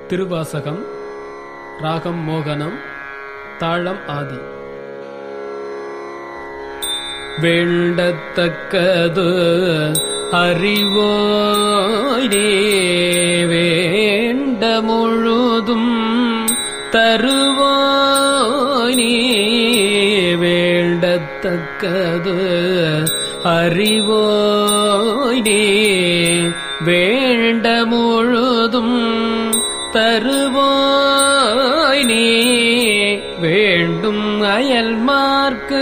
திருவாசகம் ராகம் மோகனம் தாளம் ஆதி வேண்டத்தக்கது அறிவோய் வேண்ட முழுதும் தருவோய் நீ வேண்டத்தக்கது அறிவோய் நீ வேண்ட முழுதும் தருவோய் நீ வேண்டும் அயல்மார்க்கு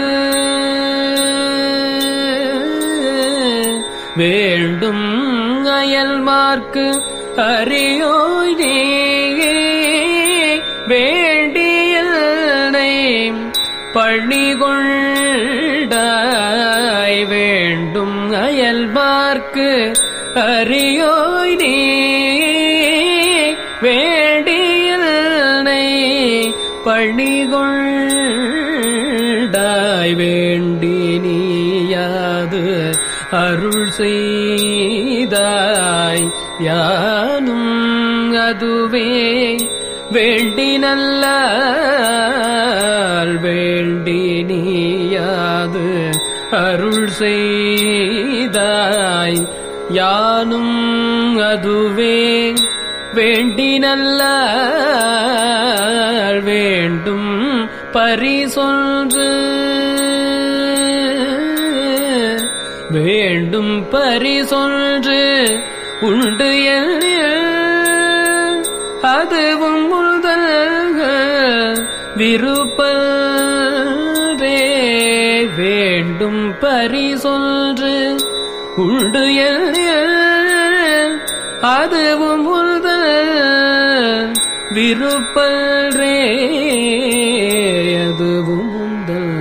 வேண்டும் அயல்மார்க்கு அறியோய் நீ வேண்டியல்னை பள்ளிகொண்டாய் வேண்டும் அயல்மார்க்கு அறியோய் நீ வேண்டியல்னை பள்ளிகொண்டாய் வேண்டி நீயாது அருள் செய்தாய் யானும் அதுவே வேண்டி நல்ல வேண்டி நீயாது அருள் செய்தாய் யானும் அதுவே வேண்டி நல்ல வேண்டும் பரிசொன்று வேண்டும் பரிசொன்று உண்டு அதுவும் முதல் விருப்பரே வேண்டும் பரிசொன்று உண்டு அதுவும் முதல் விருப்பரே அதுவும் முதல்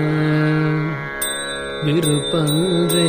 விருப்பன்றே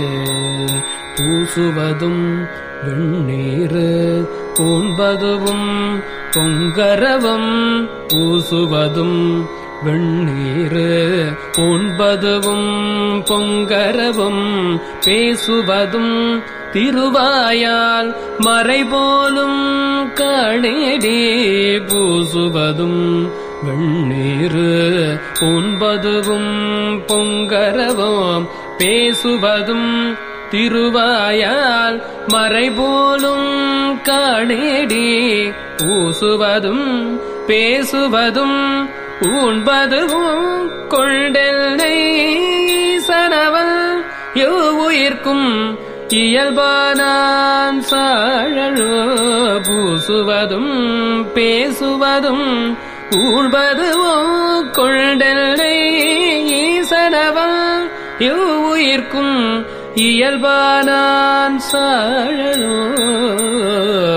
பூசுவதும் வெண்ணீரு பூண்பதுவும் பொங்கரவம் பூசுவதும் வெண்ணீரு பூண்பதுவும் பொங்கரவும் பேசுவதும் திருவாயால் மறைபோலும் கணேடி பூசுவதும் வெண்ணீரு பூண்பதுவும் பொங்கரவும் பேசுவதும் திருவாயால் மறைபோலும் காணேடி பூசுவதும் பேசுவதும் ஊன்பதுவும் கொண்டெல்லை சனவல் உயிர்க்கும் இயல்பானான் சாழலோ பூசுவதும் பேசுவதும் ஊழ்வதுவோ கொண்டெல்லை ஈசனவல் உயிர்க்கும் இயல்பானான் சாழலோ